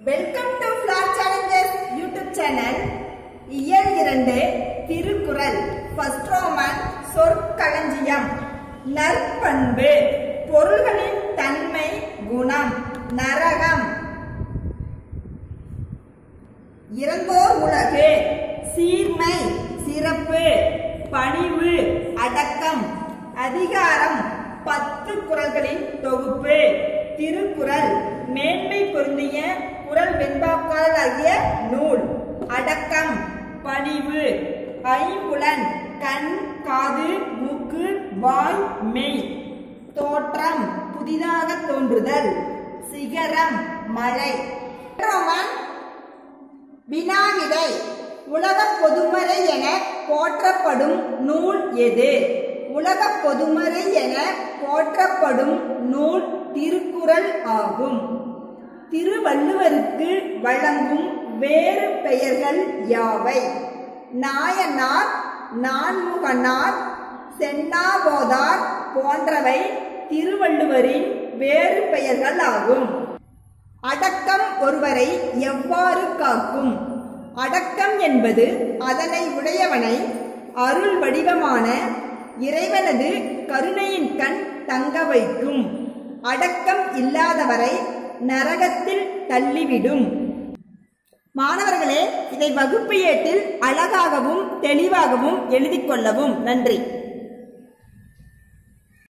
welcome to flare challenges YouTube channel இயல் இரண்டு Thirukkural first Roman சொற்களஞ்சியம் நற்பண்பு பொருள்களின் தன்மை குணம் நரகம் இறந்தோர் உலகு சீர்மை சிறப்பு பணிவு அடக்கம் அதிகாரம் பத்து குறள்களின் தொகுப்பு திருக்குறள் மேன்மை பொருந்திய குறள் வெண்பாக்காளராகிய நூல் அடக்கம் பணிவு ஐம்புலன் கண் காது மூக்கு வாய் மெய் தோற்றம் புதிதாக தோன்றுதல் சிகரம் மலை ரோமன் வினாவிடை உலக பொதுமறை என போற்றப்படும் நூல் எது உலக பொதுமறை என போற்றப்படும் நூல் திருக்குறள் ஆகும் திருவள்ளுவருக்கு வழங்கும் வேறு பெயர்கள் யாவை நாயனார் நான்முகனார் சென்னாபோதார் போன்றவை திருவள்ளுவரின் வேறு பெயர்கள் ஆகும் அடக்கம் ஒருவரை எவ்வாறு காக்கும் அடக்கம் என்பது அதனை உடையவனை அருள் வடிவமான இறைவனது கருணையின் கண் தங்க வைக்கும் அடக்கம் இல்லாதவரை நரகத்தில் தள்ளிவிடும் மாணவர்களே இதை வகுப்பு ஏட்டில் அழகாகவும் தெளிவாகவும் எழுதிக் கொள்ளவும் நன்றி